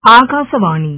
ఆకాశవాణి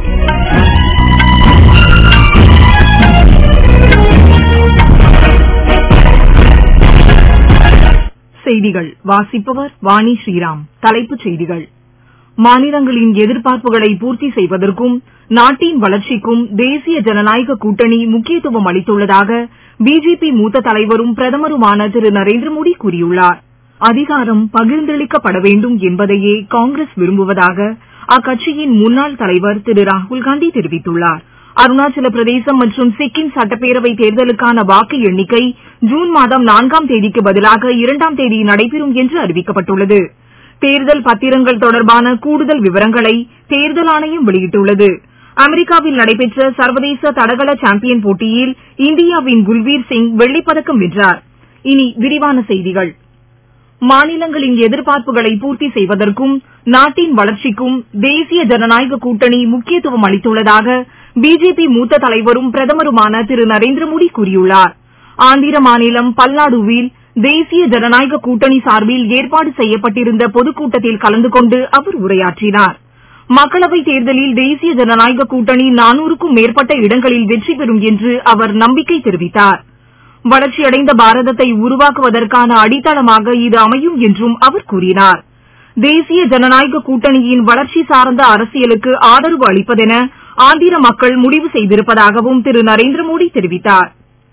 செய்திகள் வாசிப்பவர் வாணி ஸ்ரீராம் தலைப்புச் செய்திகள் மாநிலங்களின் எதிர்பார்ப்புகளை பூர்த்தி செய்வதற்கும் நாட்டின் வளர்ச்சிக்கும் தேசிய ஜனநாயக கூட்டணி முக்கியத்துவம் அளித்துள்ளதாக பிஜேபி மூத்த தலைவரும் பிரதமருமான திரு நரேந்திர மோடி கூறியுள்ளார் அதிகாரம் பகிர்ந்தளிக்கப்பட வேண்டும் என்பதையே காங்கிரஸ் விரும்புவதாக அக்கட்சியின் முன்னாள் தலைவர் திரு ராகுல்காந்தி தெரிவித்துள்ளார் அருணாச்சல பிரதேசம் மற்றும் சிக்கிம் சட்டப்பேரவை தேர்தலுக்கான வாக்கு எண்ணிக்கை ஜூன் மாதம் நான்காம் தேதிக்கு பதிலாக இரண்டாம் தேதி நடைபெறும் என்று அறிவிக்கப்பட்டுள்ளது தேர்தல் பத்திரங்கள் தொடர்பான கூடுதல் விவரங்களை தேர்தல் ஆணையம் வெளியிட்டுள்ளது அமெரிக்காவில் நடைபெற்ற சர்வதேச தடகள சாம்பியன் போட்டியில் இந்தியாவின் குல்பீர் சிங் வெள்ளிப்பதக்கம் வென்றார் இனி விரிவான செய்திகள் மாநிலங்களின் எதிர்பார்ப்புகளை பூர்த்தி செய்வதற்கும் நாட்டின் வளர்ச்சிக்கும் தேசிய ஜனநாயக கூட்டணி முக்கியத்துவம் அளித்துள்ளதாக பிஜேபி மூத்த தலைவரும் பிரதமருமான திரு நரேந்திர மோடி கூறியுள்ளார் ஆந்திர மாநிலம் பல்நாடுவில் தேசிய ஜனநாயக கூட்டணி சார்பில் ஏற்பாடு செய்யப்பட்டிருந்த பொதுக்கூட்டத்தில் கலந்து கொண்டு அவர் உரையாற்றினார் மக்களவைத் தேர்தலில் தேசிய ஜனநாயக கூட்டணி நானூறுக்கும் மேற்பட்ட இடங்களில் வெற்றி பெறும் என்று அவர் நம்பிக்கை தெரிவித்தார் வளர்ச்சியடைந்த பாரதத்தை உருவாக்குவதற்கான அடித்தளமாக இது அமையும் என்றும் அவர் கூறினார் தேசிய ஜனநாயக கூட்டணியின் வளர்ச்சி சார்ந்த அரசியலுக்கு ஆதரவு அளிப்பதென ஆந்திர மக்கள் முடிவு செய்திருப்பதாகவும் திரு நரேந்திர மோடி தெரிவித்தார்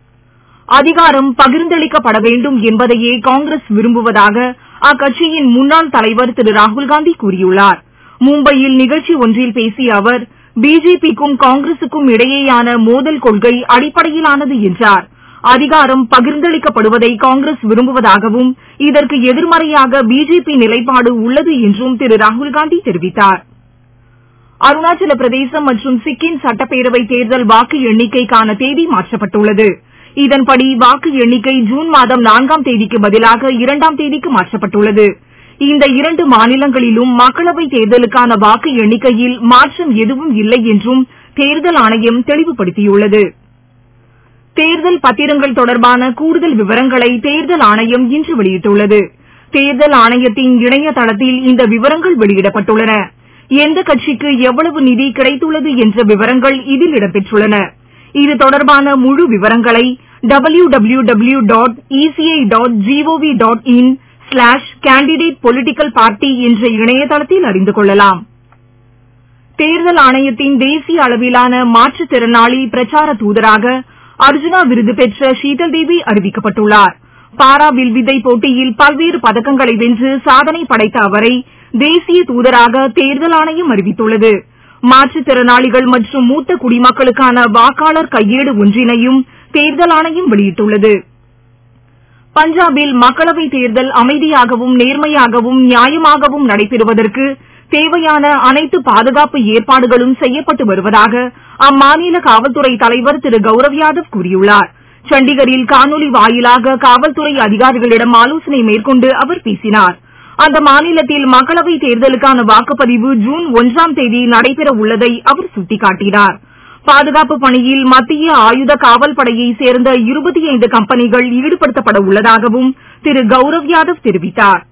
அதிகாரம் பகிர்ந்தளிக்கப்பட வேண்டும் என்பதையே காங்கிரஸ் விரும்புவதாக அக்கட்சியின் முன்னாள் தலைவர் திரு ராகுல்காந்தி கூறியுள்ளார் மும்பையில் நிகழ்ச்சி ஒன்றில் பேசிய அவர் பிஜேபிக்கும் காங்கிரசுக்கும் இடையேயான மோதல் கொள்கை அடிப்படையிலானது என்றார் அதிகாரம் பகிர்ந்தளிக்கப்படுவதை காங்கிரஸ் விரும்புவதாகவும் இதற்கு எதிர்மறையாக பிஜேபி நிலைப்பாடு உள்ளது என்றும் திரு ராகுல்காந்தி தெரிவித்தார் அருணாச்சல பிரதேசம் மற்றும் சிக்கிம் சட்டப்பேரவை தேர்தல் வாக்கு எண்ணிக்கைக்கான தேதி மாற்றப்பட்டுள்ளது இதன்படி வாக்கு எண்ணிக்கை ஜூன் மாதம் நான்காம் தேதிக்கு பதிலாக இரண்டாம் தேதிக்கு மாற்றப்பட்டுள்ளது இந்த இரண்டு மாநிலங்களிலும் மக்களவைத் தேர்தலுக்கான வாக்கு எண்ணிக்கையில் மாற்றம் எதுவும் இல்லை என்றும் தேர்தல் ஆணையம் தெளிவுபடுத்தியுள்ளது தேர்தல் பத்திரங்கள் தொடர்பான கூடுதல் விவரங்களை தேர்தல் ஆணையம் இன்று வெளியிட்டுள்ளது தேர்தல் ஆணையத்தின் இணையதளத்தில் இந்த விவரங்கள் வெளியிடப்பட்டுள்ளன எந்த கட்சிக்கு எவ்வளவு நிதி கிடைத்துள்ளது என்ற விவரங்கள் இதில் இடம்பெற்றுள்ளன இது தொடர்பான முழு விவரங்களை W W W dot ECI dot gov dot in slash candidate political party என்ற இணையதளத்தில் அறிந்து கொள்ளலாம் தேர்தல் ஆணையத்தின் தேசிய அளவிலான மாற்றுத்திறனாளி பிரச்சார தூதராக அர்ஜுனா விருது பெற்ற ஷீதல் தேவி அறிவிக்கப்பட்டுள்ளார் பாரா வில்வித்தை போட்டியில் பல்வேறு பதக்கங்களை வென்று சாதனை படைத்த அவரை தேசிய தூதராக தேர்தல் ஆணையம் அறிவித்துள்ளது மாற்றுத்திறனாளிகள் மற்றும் மூத்த குடிமக்களுக்கான வாக்காளர் கையேடு ஒன்றினையும் தேர்தல் ஆணையம் வெளியிட்டுள்ளது பஞ்சாபில் மக்களவைத் தேர்தல் அமைதியாகவும் நேர்மையாகவும் நியாயமாகவும் நடைபெறுவதற்கு தேவையான அனைத்து பாதுகாப்பு ஏற்பாடுகளும் செய்யப்பட்டு வருவதாக அம்மாநில காவல்துறை தலைவர் திரு கௌரவ் யாதவ் கூறியுள்ளார் சண்டிகரில் காணொலி வாயிலாக காவல்துறை அதிகாரிகளிடம் ஆலோசனை மேற்கொண்டு அவர் பேசினார் அந்த மாநிலத்தில் மக்களவைத் தேர்தலுக்கான வாக்குப்பதிவு ஜூன் ஒன்றாம் தேதி நடைபெற உள்ளதை அவர் சுட்டிக்காட்டினார் பாதுகாப்பு பணியில் மத்திய ஆயுத காவல் படையைச் சேர்ந்த இருபத்தி ஐந்து கம்பெனிகள் ஈடுபடுத்தப்பட உள்ளதாகவும் திரு கௌரவ் யாதவ் தெரிவித்தார்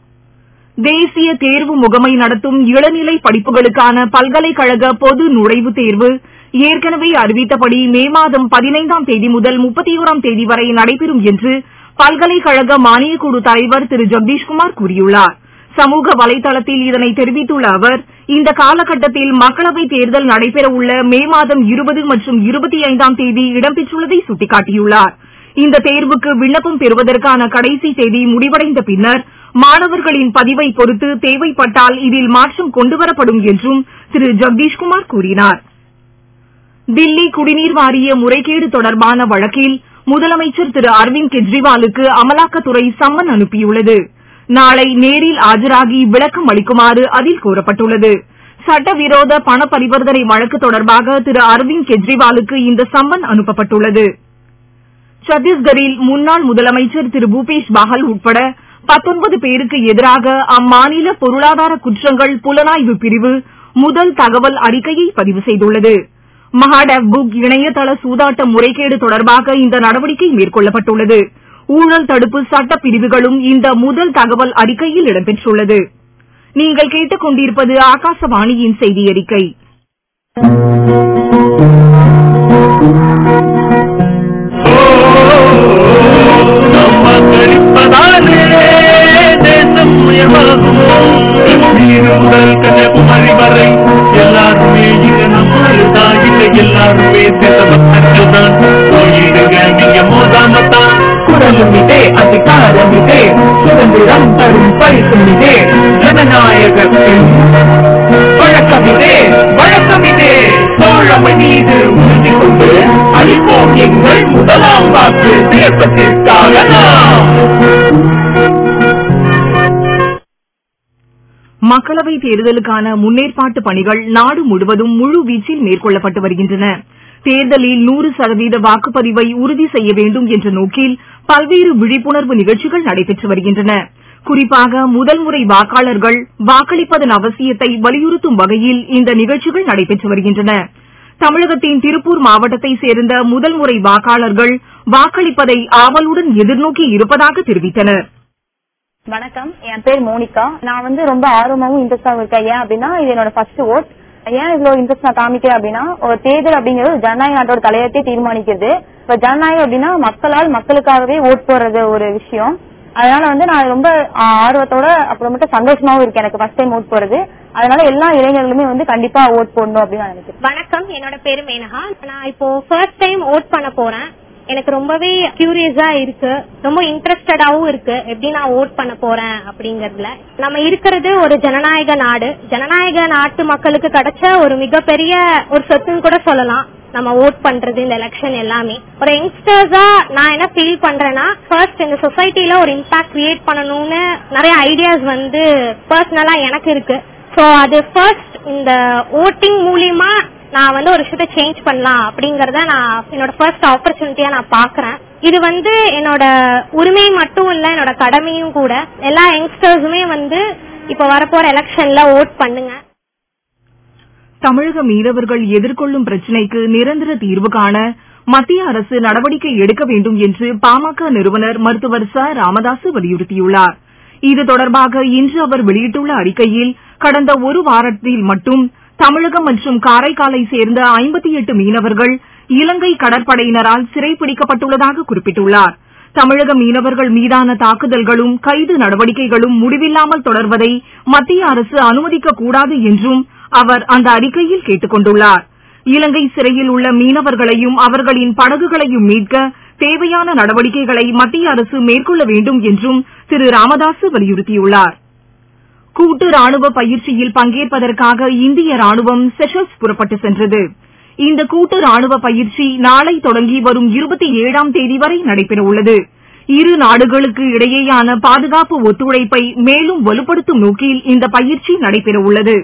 தேசிய தேர்வு முகமை நடத்தும் இளநிலை படிப்புகளுக்கான பல்கலைக்கழக பொது நுழைவுத் தேர்வு ஏற்கனவே அறிவித்தபடி மே மாதம் பதினைந்தாம் தேதி முதல் முப்பத்தி ஓராம் தேதி வரை நடைபெறும் என்று பல்கலைக்கழக மானியக்குழு தலைவர் திரு ஜெகதீஷ்குமார் கூறியுள்ளார் சமூக வலைதளத்தில் இதனை தெரிவித்துள்ள அவர் இந்த காலகட்டத்தில் மக்களவைத் தேர்தல் நடைபெறவுள்ள மே மாதம் இருபது மற்றும் இருபத்தி ஐந்தாம் தேதி இடம்பெற்றுள்ளதை சுட்டிக்காட்டியுள்ளார் இந்த தேர்வுக்கு விண்ணப்பம் பெறுவதற்கான கடைசி தேதி முடிவடைந்த பின்னர் மாணவர்களின் பதிவை பொறுத்து தேவைப்பட்டால் இதில் மாற்றம் கொண்டுவரப்படும் என்றும் திரு ஜெகதீஷ்குமார் கூறினார் தில்லி குடிநீர் வாரிய முறைகேடு தொடர்பான வழக்கில் முதலமைச்சர் திரு அரவிந்த் கெஜ்ரிவாலுக்கு அமலாக்கத்துறை சம்மன் அனுப்பியுள்ளது நாளை நேரில் ஆஜராகி விளக்கம் அளிக்குமாறு அதில் கோரப்பட்டுள்ளது சட்டவிரோத பண பரிவர்த்தனை வழக்கு தொடர்பாக திரு அரவிந்த் கெஜ்ரிவாலுக்கு இந்த சம்மன் அனுப்பப்பட்டுள்ளது சத்தீஸ்கரில் முன்னாள் முதலமைச்சர் திரு பூபேஷ் பாகல் உட்பட பத்தொன்பது பேருக்கு எதிராக அம்மாநில பொருளாதார குற்றங்கள் புலனாய்வு பிரிவு முதல் தகவல் அறிக்கையை பதிவு செய்துள்ளது மகாடேவ் புக் இணையதள சூதாட்ட முறைகேடு தொடர்பாக இந்த நடவடிக்கை மேற்கொள்ளப்பட்டுள்ளது ஊழல் தடுப்பு சட்ட பிரிவுகளும் இந்த முதல் தகவல் அறிக்கையில் இடம்பெற்றுள்ளது நீங்கள் கேட்டுக் கொண்டிருப்பது ஆகாசவாணியின் செய்தி அறிக்கை மக்களிப்பதாலே தேசம் உயர்வாகும் காஷ்மீர் முதல் கன்னியாகுமரி வரை எல்லாருமே இங்க நம்மளுதான் இங்க எல்லாருமே தேச மக்கள் தான் போயிடுங்க நீங்க மோதாமத்தான் குரலும் இதே அதிகாரம் இதே சுதந்திரம் தரும் பரிசும் இதே ஜனநாயகத்தின் வழக்கம் இதே வழக்கம் இதே தோழமை மீது உறுதி கொண்டு அளிப்போம் எங்கள் முதலாம் வாக்கு தேசத்திற்காக நாம் மக்களவை தேர்தலுக்கான முன்னேற்பாட்டு பணிகள் நாடு முழுவதும் முழு வீச்சில் மேற்கொள்ளப்பட்டு வருகின்றன தேர்தலில் நூறு சதவீத வாக்குப்பதிவை உறுதி செய்ய வேண்டும் என்ற நோக்கில் பல்வேறு விழிப்புணர்வு நிகழ்ச்சிகள் நடைபெற்று வருகின்றன குறிப்பாக முதல் முறை வாக்காளர்கள் வாக்களிப்பதன் அவசியத்தை வலியுறுத்தும் வகையில் இந்த நிகழ்ச்சிகள் நடைபெற்று வருகின்றன தமிழகத்தின் திருப்பூர் மாவட்டத்தைச் சேர்ந்த முதல் முறை வாக்காளர்கள் வாக்களிப்பதை ஆவலுடன் எதிர்நோக்கி இருப்பதாக தெரிவித்தனர் வணக்கம் என் பேர் மோனிகா நான் வந்து ரொம்ப ஆர்வமாவும் இன்ட்ரெஸ்டாகவும் இருக்கேன் ஏன் அப்படின்னா இது என்னோட ஃபர்ஸ்ட் ஓட் ஏன் இவ்வளவு இன்ட்ரெஸ்ட் நான் காமிக்கிறேன் அப்படின்னா ஒரு தேர்தல் அப்படிங்கிறது ஒரு ஜனநாயக நாட்டோட தலையத்தை தீர்மானிக்கிறது இப்ப ஜனநாயகம் அப்படின்னா மக்களால் மக்களுக்காகவே ஓட் போடுறது ஒரு விஷயம் அதனால வந்து நான் ரொம்ப ஆர்வத்தோட அப்புறமேட்டு சந்தோஷமாவும் இருக்கேன் எனக்கு ஃபர்ஸ்ட் டைம் ஓட் போடுறது அதனால எல்லா இளைஞர்களுமே வந்து கண்டிப்பா ஓட் போடணும் அப்படின்னு நான் நினைக்கிறேன் வணக்கம் என்னோட பேரு மேனகா நான் இப்போ ஃபர்ஸ்ட் டைம் ஓட் பண்ண போறேன் எனக்கு ரொம்பவே கியூரியஸா இருக்கு ரொம்ப இன்ட்ரெஸ்டடாவும் இருக்கு எப்படி நான் ஓட் பண்ண போறேன் அப்படிங்கறதுல நம்ம இருக்கிறது ஒரு ஜனநாயக நாடு ஜனநாயக நாட்டு மக்களுக்கு கிடைச்ச ஒரு மிகப்பெரிய ஒரு சொத்துன்னு கூட சொல்லலாம் நம்ம ஓட் பண்றது இந்த எலெக்ஷன் எல்லாமே ஒரு யங்ஸ்டர்ஸா நான் என்ன ஃபீல் பண்றேன்னா ஃபர்ஸ்ட் இந்த சொசைட்டில ஒரு இம்பாக்ட் கிரியேட் பண்ணணும்னு நிறைய ஐடியாஸ் வந்து பர்சனலா எனக்கு இருக்கு சோ அது ஃபர்ஸ்ட் இந்த ஓட்டிங் மூலியமா நான் வந்து ஒரு விஷயத்த சேஞ்ச் பண்ணலாம் அப்படிங்கறத நான் என்னோட ஃபர்ஸ்ட் ஆப்பர்ச்சுனிட்டியா நான் பாக்குறேன் இது வந்து என்னோட உரிமை மட்டும் இல்ல என்னோட கடமையும் கூட எல்லா யங்ஸ்டர்ஸுமே வந்து இப்ப வரப்போற எலெக்ஷன்ல ஓட் பண்ணுங்க தமிழக மீனவர்கள் எதிர்கொள்ளும் பிரச்சினைக்கு நிரந்தர தீர்வு காண மத்திய அரசு நடவடிக்கை எடுக்க வேண்டும் என்று பாமக நிறுவனர் மருத்துவர் ச ராமதாசு வலியுறுத்தியுள்ளார் இது தொடர்பாக இன்று அவர் வெளியிட்டுள்ள அறிக்கையில் கடந்த ஒரு வாரத்தில் மட்டும் தமிழகம் மற்றும் காரைக்காலை சேர்ந்த ஐம்பத்தி எட்டு மீனவர்கள் இலங்கை கடற்படையினரால் சிறைப்பிடிக்கப்பட்டுள்ளதாக குறிப்பிட்டுள்ளார் தமிழக மீனவர்கள் மீதான தாக்குதல்களும் கைது நடவடிக்கைகளும் முடிவில்லாமல் தொடர்வதை மத்திய அரசு அனுமதிக்க கூடாது என்றும் அவர் அந்த அறிக்கையில் கேட்டுக் கொண்டுள்ளார் இலங்கை சிறையில் உள்ள மீனவர்களையும் அவர்களின் படகுகளையும் மீட்க தேவையான நடவடிக்கைகளை மத்திய அரசு மேற்கொள்ள வேண்டும் என்றும் திரு ராமதாசு வலியுறுத்தியுள்ளார் கூட்டு ராணுவ பயிற்சியில் பங்கேற்பதற்காக இந்திய ராணுவம் செஷல்ஸ் புறப்பட்டு சென்றது இந்த கூட்டு ராணுவ பயிற்சி நாளை தொடங்கி வரும் இருபத்தி ஏழாம் தேதி வரை நடைபெறவுள்ளது இரு நாடுகளுக்கு இடையேயான பாதுகாப்பு ஒத்துழைப்பை மேலும் வலுப்படுத்தும் நோக்கில் இந்த பயிற்சி நடைபெறவுள்ளது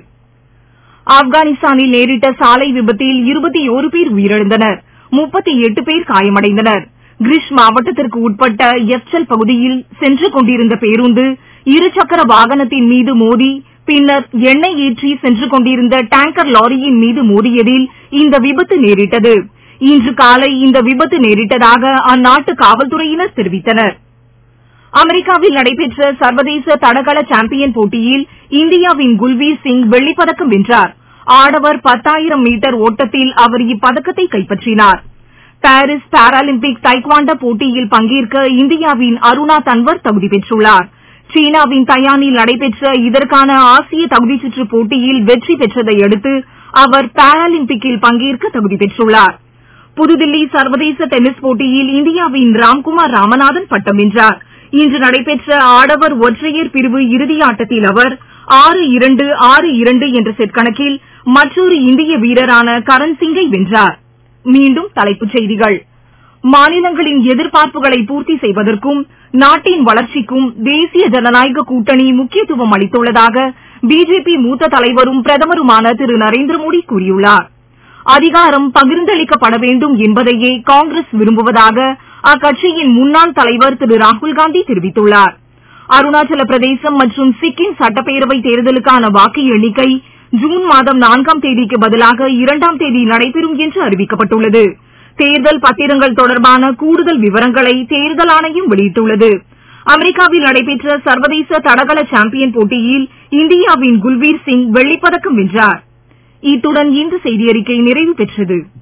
ஆப்கானிஸ்தானில் நேரிட்ட சாலை விபத்தில் இருபத்தி ஓரு பேர் உயிரிழந்தனர் முப்பத்தி எட்டு பேர் காயமடைந்தனர் கிரிஷ் மாவட்டத்திற்கு உட்பட்ட எஃப்சல் பகுதியில் சென்று கொண்டிருந்த பேருந்து இருசக்கர வாகனத்தின் மீது மோதி பின்னர் எண்ணெய் ஏற்றி சென்று கொண்டிருந்த டேங்கர் லாரியின் மீது மோதியதில் இந்த விபத்து நேரிட்டது இன்று காலை இந்த விபத்து நேரிட்டதாக அந்நாட்டு காவல்துறையினர் தெரிவித்தனர் அமெரிக்காவில் நடைபெற்ற சர்வதேச தடகள சாம்பியன் போட்டியில் இந்தியாவின் குல்வீர் சிங் வெள்ளிப்பதக்கம் வென்றார் ஆடவர் பத்தாயிரம் மீட்டர் ஓட்டத்தில் அவர் இப்பதக்கத்தை கைப்பற்றினார் பாரிஸ் பாராலிம்பிக் தைக்வாண்டோ போட்டியில் பங்கேற்க இந்தியாவின் அருணா தன்வர் தகுதி பெற்றுள்ளார் சீனாவின் தயானில் நடைபெற்ற இதற்கான ஆசிய தகுதிச்சுற்று போட்டியில் வெற்றி பெற்றதை அடுத்து அவர் பாராலிம்பிக்கில் பங்கேற்க தகுதி பெற்றுள்ளார் புதுதில்லி சர்வதேச டென்னிஸ் போட்டியில் இந்தியாவின் ராம்குமார் ராமநாதன் பட்டம் வென்றார் இன்று நடைபெற்ற ஆடவர் ஒற்றையர் பிரிவு இறுதியாட்டத்தில் அவர் ஆறு இரண்டு ஆறு இரண்டு என்ற செட் கணக்கில் மற்றொரு இந்திய வீரரான கரண் சிங்கை வென்றார் மீண்டும் தலைப்புச் செய்திகள் மாநிலங்களின் எதிர்பார்ப்புகளை பூர்த்தி செய்வதற்கும் நாட்டின் வளர்ச்சிக்கும் தேசிய ஜனநாயக கூட்டணி முக்கியத்துவம் அளித்துள்ளதாக பிஜேபி மூத்த தலைவரும் பிரதமருமான திரு நரேந்திர மோடி கூறியுள்ளார் அதிகாரம் பகிர்ந்தளிக்கப்பட வேண்டும் என்பதையே காங்கிரஸ் விரும்புவதாக அக்கட்சியின் முன்னாள் தலைவர் திரு ராகுல்காந்தி தெரிவித்துள்ளார் அருணாச்சல பிரதேசம் மற்றும் சிக்கிம் சட்டப்பேரவை தேர்தலுக்கான வாக்கு எண்ணிக்கை ஜூன் மாதம் நான்காம் தேதிக்கு பதிலாக இரண்டாம் தேதி நடைபெறும் என்று அறிவிக்கப்பட்டுள்ளது தேர்தல் பத்திரங்கள் தொடர்பான கூடுதல் விவரங்களை தேர்தல் ஆணையம் வெளியிட்டுள்ளது அமெரிக்காவில் நடைபெற்ற சர்வதேச தடகள சாம்பியன் போட்டியில் இந்தியாவின் குல்பீர் சிங் வெள்ளிப்பதக்கம் வென்றார் இத்துடன் இந்த செய்தியறிக்கை நிறைவு பெற்றது